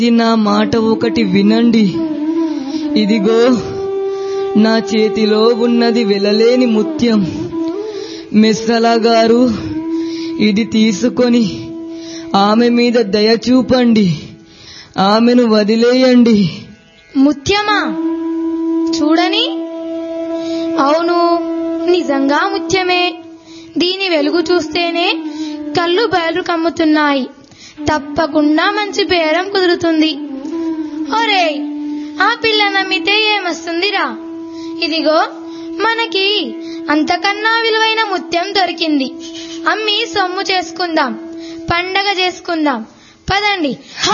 ఇది నా మాట ఒకటి వినండి ఇదిగో నా చేతిలో ఉన్నది వెలలేని ముత్యం మెస్సలా గారు ఇది తీసుకొని ఆమె మీద దయ చూపండి ఆమెను వదిలేయండి ముత్యమా చూడని అవును నిజంగా ముత్యమే దీని వెలుగు చూస్తేనే కళ్ళు బయలు కమ్ముతున్నాయి తప్పకుండా మంచి బేరం కుదురుతుంది ఒరే ఆ పిల్ల నమ్మితే ఏమొస్తుందిరా ఇదిగో మనకి అంతకన్నా విలువైన ముత్యం దొరికింది అమ్మి సొమ్ము చేసుకుందాం పండగ చేసుకుందాం పదండి హా!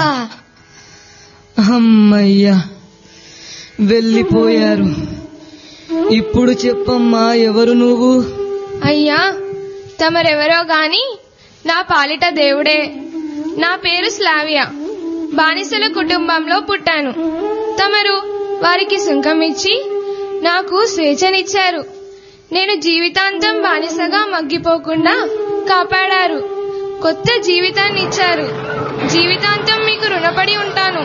అమ్మయ్యా వెళ్ళిపోయారు ఇప్పుడు చెప్పమ్మా ఎవరు నువ్వు అయ్యా తమరెవరో గాని నా పాలిట దేవుడే నా పేరు స్లావియా బానిసల కుటుంబంలో పుట్టాను తమరు వారికి సుంకం ఇచ్చి నాకు స్వేచ్ఛనిచ్చారు నేను జీవితాంతం బానిసగా మగ్గిపోకుండా కాపాడారు కొత్త జీవితాన్ని ఇచ్చారు జీవితాంతం మీకు రుణపడి ఉంటాను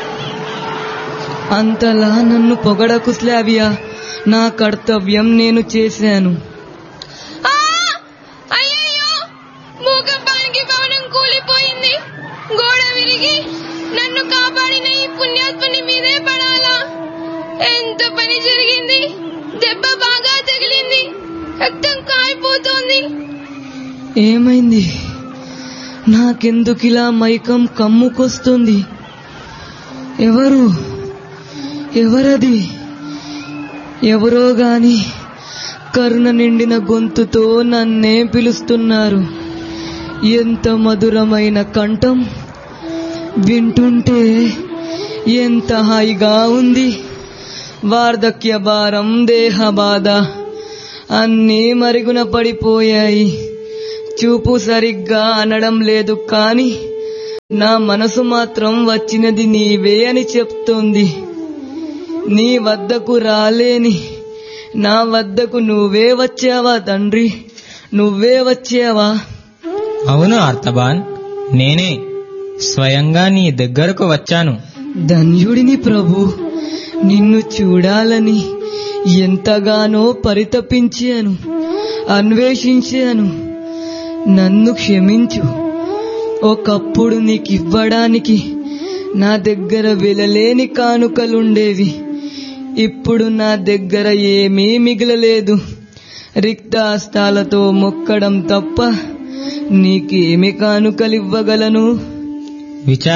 అంతలా నన్ను పొగడకు స్లావియా నా కర్తవ్యం నేను చేశాను ఆ! అయ్యయ్యో భూకంపానికి భవనం కూలిపోయింది గోడ విరిగి నన్ను కాపాడిన ఈ పుణ్యాత్ముని మీదే పడాలా ఎంత పని జరిగింది దెబ్బ బాగా తగిలింది రక్తం కారిపోతోంది ఏమైంది నాకెందుకిలా మైకం కమ్ముకొస్తుంది ఎవరు ఎవరది ఎవరో గాని కరుణ నిండిన గొంతుతో నన్నే పిలుస్తున్నారు ఎంత మధురమైన కంఠం వింటుంటే ఎంత హాయిగా ఉంది వార్ధక్య భారం దేహ బాధ అన్నీ మరుగున పడిపోయాయి చూపు సరిగ్గా అనడం లేదు కాని నా మనసు మాత్రం వచ్చినది నీవే అని చెప్తోంది నీ వద్దకు రాలేని నా వద్దకు నువ్వే వచ్చావా తండ్రి నువ్వే వచ్చావా అవును అర్థబాన్ నేనే స్వయంగా నీ దగ్గరకు వచ్చాను ధన్యుడిని ప్రభు నిన్ను చూడాలని ఎంతగానో పరితపించాను అన్వేషించాను నన్ను క్షమించు ఒకప్పుడు నీకివ్వడానికి నా దగ్గర వెలలేని కానుకలుండేవి ఇప్పుడు నా దగ్గర ఏమీ మిగలలేదు రిక్తాస్తాలతో మొక్కడం తప్ప నీకేమి కానుకలివ్వగలను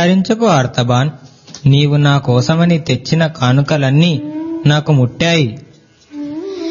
విచారించకు అర్థబాన్ నీవు నా కోసమని తెచ్చిన కానుకలన్నీ నాకు ముట్టాయి